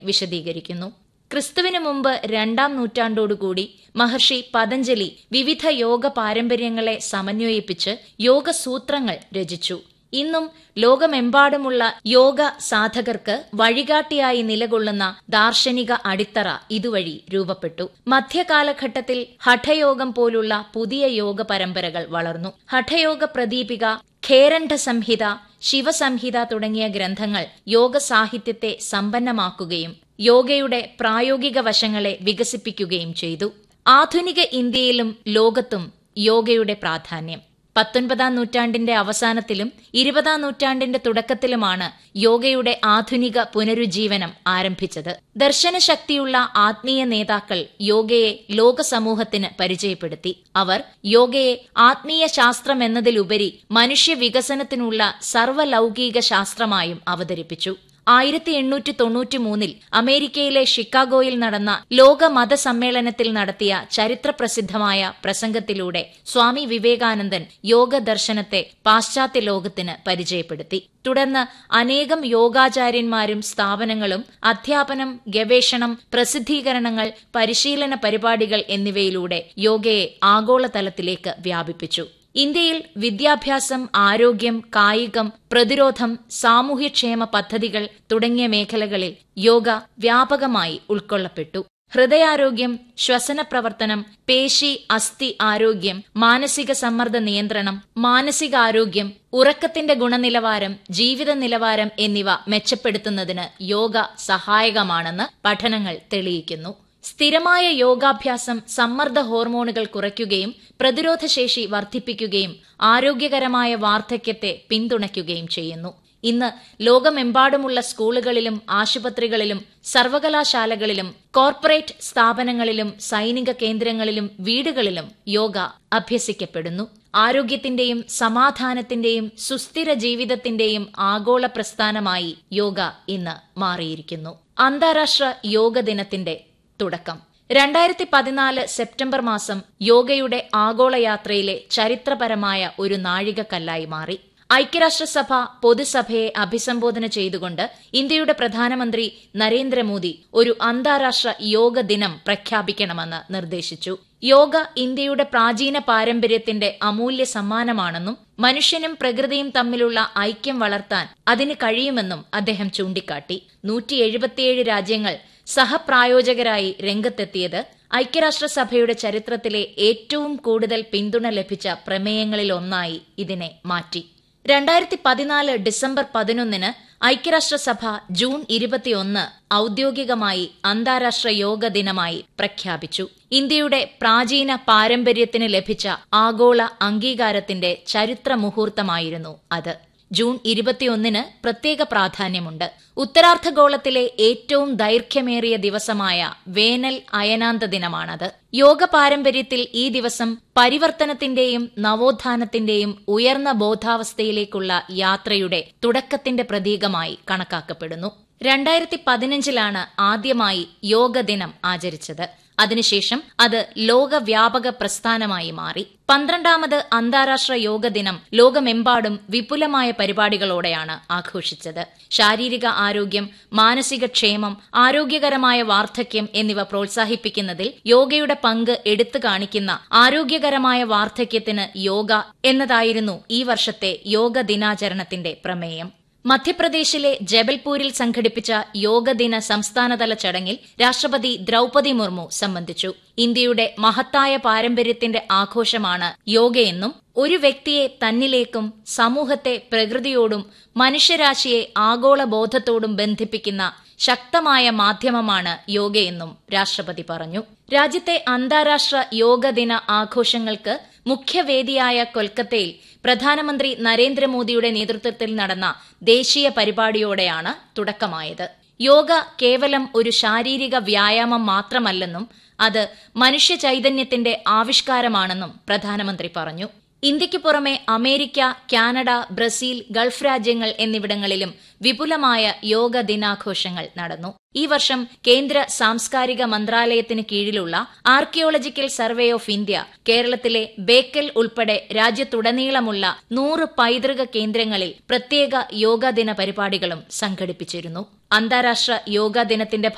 വിശദീകരിക്കുന്നു ക്രിസ്തുവിനു മുമ്പ് രണ്ടാം നൂറ്റാണ്ടോടുകൂടി മഹർഷി പതഞ്ജലി വിവിധ യോഗ പാരമ്പര്യങ്ങളെ സമന്വയിപ്പിച്ച് യോഗസൂത്രങ്ങൾ രചിച്ചു ഇന്നും ലോകമെമ്പാടുമുള്ള യോഗ സാധകർക്ക് വഴികാട്ടിയായി നിലകൊള്ളുന്ന ദാർശനിക അടിത്തറ ഇതുവഴി രൂപപ്പെട്ടു മധ്യകാലഘട്ടത്തിൽ ഹഠയോഗം പോലുള്ള പുതിയ യോഗ പരമ്പരകൾ വളർന്നു ഹഠയോഗ പ്രദീപിക ഖേരണ്ഡ സംഹിത ശിവസംഹിത തുടങ്ങിയ ഗ്രന്ഥങ്ങൾ യോഗ സാഹിത്യത്തെ സമ്പന്നമാക്കുകയും യോഗയുടെ പ്രായോഗിക വശങ്ങളെ വികസിപ്പിക്കുകയും ചെയ്തു ആധുനിക ഇന്ത്യയിലും ലോകത്തും യോഗയുടെ പ്രാധാന്യം പത്തൊൻപതാം നൂറ്റാണ്ടിന്റെ അവസാനത്തിലും ഇരുപതാം നൂറ്റാണ്ടിന്റെ തുടക്കത്തിലുമാണ് യോഗയുടെ ആധുനിക പുനരുജ്ജീവനം ആരംഭിച്ചത് ദർശനശക്തിയുള്ള ആത്മീയ നേതാക്കൾ യോഗയെ ലോക സമൂഹത്തിന് പരിചയപ്പെടുത്തി അവർ യോഗയെ ആത്മീയ ശാസ്ത്രം എന്നതിലുപരി മനുഷ്യ വികസനത്തിനുള്ള സർവ്വലൗകിക ശാസ്ത്രമായും അവതരിപ്പിച്ചു ആയിരത്തി എണ്ണൂറ്റി തൊണ്ണൂറ്റി മൂന്നിൽ അമേരിക്കയിലെ ഷിക്കാഗോയിൽ നടന്ന ലോക മതസമ്മേളനത്തിൽ നടത്തിയ ചരിത്രപ്രസിദ്ധമായ പ്രസംഗത്തിലൂടെ സ്വാമി വിവേകാനന്ദൻ യോഗ ദർശനത്തെ പാശ്ചാത്യ ലോകത്തിന് പരിചയപ്പെടുത്തി തുടർന്ന് അനേകം യോഗാചാര്യന്മാരും സ്ഥാപനങ്ങളും അധ്യാപനം ഗവേഷണം പ്രസിദ്ധീകരണങ്ങൾ പരിശീലന പരിപാടികൾ എന്നിവയിലൂടെ യോഗയെ ആഗോളതലത്തിലേക്ക് വ്യാപിപ്പിച്ചു ഇന്ത്യയിൽ വിദ്യാഭ്യാസം ആരോഗ്യം കായികം പ്രതിരോധം സാമൂഹ്യക്ഷേമ പദ്ധതികൾ തുടങ്ങിയ മേഖലകളിൽ യോഗ വ്യാപകമായി ഉൾക്കൊള്ളപ്പെട്ടു ഹൃദയാരോഗ്യം ശ്വസന പ്രവർത്തനം പേശി അസ്ഥി ആരോഗ്യം മാനസിക സമ്മർദ്ദ നിയന്ത്രണം മാനസികാരോഗ്യം ഉറക്കത്തിന്റെ ഗുണനിലവാരം ജീവിത നിലവാരം എന്നിവ മെച്ചപ്പെടുത്തുന്നതിന് യോഗ സഹായകമാണെന്ന് പഠനങ്ങൾ തെളിയിക്കുന്നു സ്ഥിരമായ യോഗാഭ്യാസം സമ്മർദ്ദ ഹോർമോണുകൾ കുറയ്ക്കുകയും പ്രതിരോധശേഷി വർദ്ധിപ്പിക്കുകയും ആരോഗ്യകരമായ വാർദ്ധക്യത്തെ പിന്തുണയ്ക്കുകയും ചെയ്യുന്നു ഇന്ന് ലോകമെമ്പാടുമുള്ള സ്കൂളുകളിലും ആശുപത്രികളിലും സർവകലാശാലകളിലും കോർപ്പറേറ്റ് സ്ഥാപനങ്ങളിലും സൈനിക കേന്ദ്രങ്ങളിലും വീടുകളിലും യോഗ അഭ്യസിക്കപ്പെടുന്നു ആരോഗ്യത്തിന്റെയും സമാധാനത്തിന്റെയും സുസ്ഥിര ജീവിതത്തിന്റെയും ആഗോള പ്രസ്ഥാനമായി യോഗ ഇന്ന് മാറിയിരിക്കുന്നു അന്താരാഷ്ട്ര യോഗ ദിനത്തിന്റെ തുടക്കം രണ്ടായിരത്തി പതിനാല് സെപ്റ്റംബർ മാസം യോഗയുടെ ആഗോള യാത്രയിലെ ചരിത്രപരമായ ഒരു നാഴികക്കല്ലായി മാറി ഐക്യരാഷ്ട്രസഭ പൊതുസഭയെ അഭിസംബോധന ചെയ്തുകൊണ്ട് ഇന്ത്യയുടെ പ്രധാനമന്ത്രി നരേന്ദ്രമോദി ഒരു അന്താരാഷ്ട്ര യോഗ ദിനം പ്രഖ്യാപിക്കണമെന്ന് നിർദ്ദേശിച്ചു യോഗ ഇന്ത്യയുടെ പ്രാചീന പാരമ്പര്യത്തിന്റെ അമൂല്യ സമ്മാനമാണെന്നും മനുഷ്യനും പ്രകൃതിയും തമ്മിലുള്ള ഐക്യം വളർത്താൻ അതിന് കഴിയുമെന്നും അദ്ദേഹം ചൂണ്ടിക്കാട്ടി നൂറ്റി എഴുപത്തിയേഴ് രാജ്യങ്ങൾ സഹപ്രായോജകരായി രംഗത്തെത്തിയത് ഐക്യരാഷ്ട്രസഭയുടെ ചരിത്രത്തിലെ ഏറ്റവും കൂടുതൽ പിന്തുണ ലഭിച്ച പ്രമേയങ്ങളിലൊന്നായി ഇതിനെ മാറ്റി രണ്ടായിരത്തി പതിനാല് ഡിസംബർ പതിനൊന്നിന് ഐക്യരാഷ്ട്രസഭ ജൂൺ ഇരുപത്തിയൊന്ന് ഔദ്യോഗികമായി അന്താരാഷ്ട്ര യോഗ ദിനമായി പ്രഖ്യാപിച്ചു ഇന്ത്യയുടെ പ്രാചീന പാരമ്പര്യത്തിന് ലഭിച്ച ആഗോള അംഗീകാരത്തിന്റെ ചരിത്ര മുഹൂർത്തമായിരുന്നു അത് ജൂൺ ഇരുപത്തിയൊന്നിന് പ്രത്യേക പ്രാധാന്യമുണ്ട് ഉത്തരാർദ്ധഗോളത്തിലെ ഏറ്റവും ദൈർഘ്യമേറിയ ദിവസമായ വേനൽ അയനാന്ത ദിനമാണത് യോഗ പാരമ്പര്യത്തിൽ ഈ ദിവസം പരിവർത്തനത്തിന്റെയും നവോത്ഥാനത്തിന്റെയും ഉയർന്ന ബോധാവസ്ഥയിലേക്കുള്ള യാത്രയുടെ തുടക്കത്തിന്റെ പ്രതീകമായി കണക്കാക്കപ്പെടുന്നു രണ്ടായിരത്തി പതിനഞ്ചിലാണ് ആദ്യമായി യോഗ ദിനം ആചരിച്ചത് അതിനുശേഷം അത് ലോകവ്യാപക പ്രസ്ഥാനമായി മാറി പന്ത്രണ്ടാമത് അന്താരാഷ്ട്ര യോഗ ദിനം ലോകമെമ്പാടും വിപുലമായ പരിപാടികളോടെയാണ് ആഘോഷിച്ചത് ശാരീരിക ആരോഗ്യം മാനസിക ക്ഷേമം ആരോഗ്യകരമായ വാർദ്ധക്യം എന്നിവ പ്രോത്സാഹിപ്പിക്കുന്നതിൽ യോഗയുടെ പങ്ക് എടുത്തു കാണിക്കുന്ന ആരോഗ്യകരമായ വാർദ്ധക്യത്തിന് യോഗ എന്നതായിരുന്നു ഈ വർഷത്തെ യോഗ ദിനാചരണത്തിന്റെ പ്രമേയം മധ്യപ്രദേശിലെ ജബൽപൂരിൽ സംഘടിപ്പിച്ച യോഗദിന സംസ്ഥാനതല ചടങ്ങിൽ രാഷ്ട്രപതി ദ്രൌപതി മുർമു സംബന്ധിച്ചു ഇന്ത്യയുടെ മഹത്തായ പാരമ്പര്യത്തിന്റെ ആഘോഷമാണ് യോഗയെന്നും ഒരു വ്യക്തിയെ തന്നിലേക്കും സമൂഹത്തെ പ്രകൃതിയോടും മനുഷ്യരാശിയെ ആഗോള ബോധത്തോടും ബന്ധിപ്പിക്കുന്ന ശക്തമായ മാധ്യമമാണ് യോഗയെന്നും രാഷ്ട്രപതി പറഞ്ഞു രാജ്യത്തെ അന്താരാഷ്ട്ര യോഗ ദിന ആഘോഷങ്ങൾക്ക് മുഖ്യവേദിയായ കൊൽക്കത്തയിൽ പ്രധാനമന്ത്രി നരേന്ദ്രമോദിയുടെ നേതൃത്വത്തിൽ നടന്ന ദേശീയ പരിപാടിയോടെയാണ് തുടക്കമായത് യോഗ കേവലം ഒരു ശാരീരിക വ്യായാമം മാത്രമല്ലെന്നും അത് മനുഷ്യ ചൈതന്യത്തിന്റെ ആവിഷ്കാരമാണെന്നും പ്രധാനമന്ത്രി പറഞ്ഞു ഇന്ത്യയ്ക്ക് പുറമെ അമേരിക്ക കാനഡ ബ്രസീൽ ഗൾഫ് രാജ്യങ്ങൾ എന്നിവിടങ്ങളിലും വിപുലമായ യോഗ ദിനാഘോഷങ്ങൾ നടന്നു ഈ വർഷം കേന്ദ്ര സാംസ്കാരിക മന്ത്രാലയത്തിന് കീഴിലുള്ള ആർക്കിയോളജിക്കൽ സർവേ ഓഫ് ഇന്ത്യ കേരളത്തിലെ ബേക്കൽ ഉൾപ്പെടെ രാജ്യത്തുടനീളമുള്ള നൂറ് പൈതൃക കേന്ദ്രങ്ങളിൽ പ്രത്യേക യോഗാ ദിന പരിപാടികളും സംഘടിപ്പിച്ചിരുന്നു അന്താരാഷ്ട്ര യോഗാ ദിനത്തിന്റെ